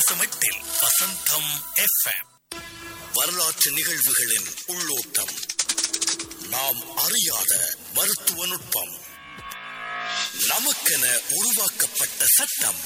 தசம் எட்டில் வசந்தம் எஃப்எம் வரலாற்று நிகழ்வுகளின் உள்ளோட்டம் நாம் அறியாத மருத்துவ நுட்பம் நமக்கென உருவாக்கப்பட்ட சட்டம்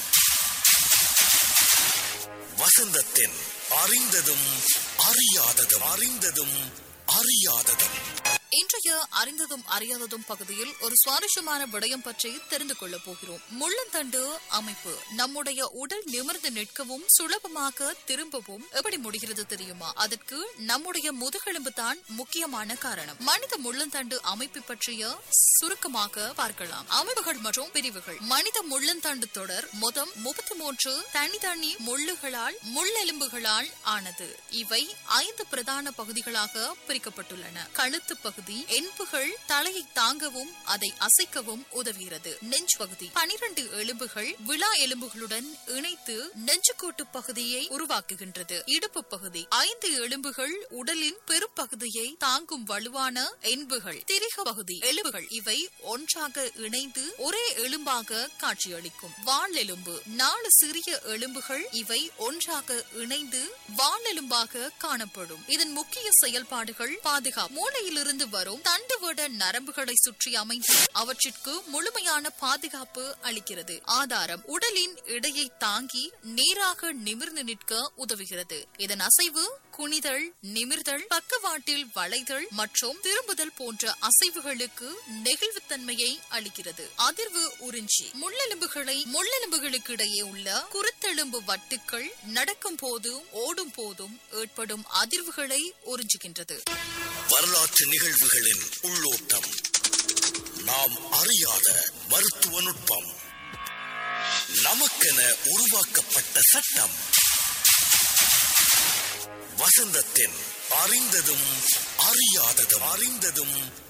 வசந்தத்தின் அறிந்ததும் அறியாததும் அறிந்ததும் அறியாததும் இன்றைய அறிந்ததும் அறியாததும் பகுதியில் ஒரு சுவாரஸ்யமான விடயம் பற்றி தெரிந்து கொள்ளப் போகிறோம் முள்ளந்தண்டு அமைப்பு நம்முடைய உடல் நிமிர்ந்து நிற்கவும் சுலபமாக திரும்பவும் எப்படி முடிகிறது தெரியுமா அதற்கு நம்முடைய முதுகெலும்பு தான் முக்கியமான காரணம் மனித முள்ளந்தண்டு அமைப்பு பற்றிய சுருக்கமாக பார்க்கலாம் அமைப்புகள் மற்றும் பிரிவுகள் மனித முள்ளந்தண்டு தொடர் மொத்தம் முப்பத்தி மூன்று தனித்தனி முள்ளுகளால் முள்ளெலும்புகளால் ஆனது இவை ஐந்து பிரதான பகுதிகளாக பிரிக்கப்பட்டுள்ளன கழுத்து பகுதி என்புகள் தலையை தாங்கவும் அதை அசைக்கவும் உதவுகிறது நெஞ்சு பகுதி பனிரெண்டு எலும்புகள் விழா எலும்புகளுடன் இணைத்து நெஞ்சுக்கூட்டு பகுதியை உருவாக்குகின்றது இடுப்பு பகுதி ஐந்து எலும்புகள் உடலின் பெரும்பகுதியை தாங்கும் வலுவான என்புகள் திரிக பகுதி எலும்புகள் இவை ஒன்றாக இணைந்து ஒரே எலும்பாக காட்சியளிக்கும் வால் எலும்பு நாலு சிறிய எலும்புகள் இவை ஒன்றாக இணைந்து வால் எலும்பாக காணப்படும் இதன் முக்கிய செயல்பாடுகள் பாதுகாப்பு மூளையிலிருந்து வரும் தண்டுவட நரம்புகளை சுற்றி அமைந்து அவற்றிற்கு முழுமையான பாதுகாப்பு அளிக்கிறது ஆதாரம் உடலின் எடையை தாங்கி நேராக நிமிர்ந்து நிற்க உதவுகிறது இதன் அசைவு குனிதல் நிமிர்தல் பக்கவாட்டில் வளைதல் மற்றும் திரும்புதல் போன்ற அசைவுகளுக்கு நெகிழ்வுத்தன்மையை அளிக்கிறது அதிர்வு உறிஞ்சி முள்ளெலும்புகளை முள்ளெலும்புகளுக்கு இடையே உள்ள குருத்தெலும்பு வட்டுக்கள் நடக்கும் போதும் ஓடும் போதும் ஏற்படும் அதிர்வுகளை உறிஞ்சுகின்றது வரலாற்று நிகழ்வுகளின் உள்ளோட்டம் நாம் அறியாத மருத்துவ நுட்பம் நமக்கென உருவாக்கப்பட்ட சட்டம் வசந்தத்தின் அறிந்ததும் அறியாததும் அறிந்ததும்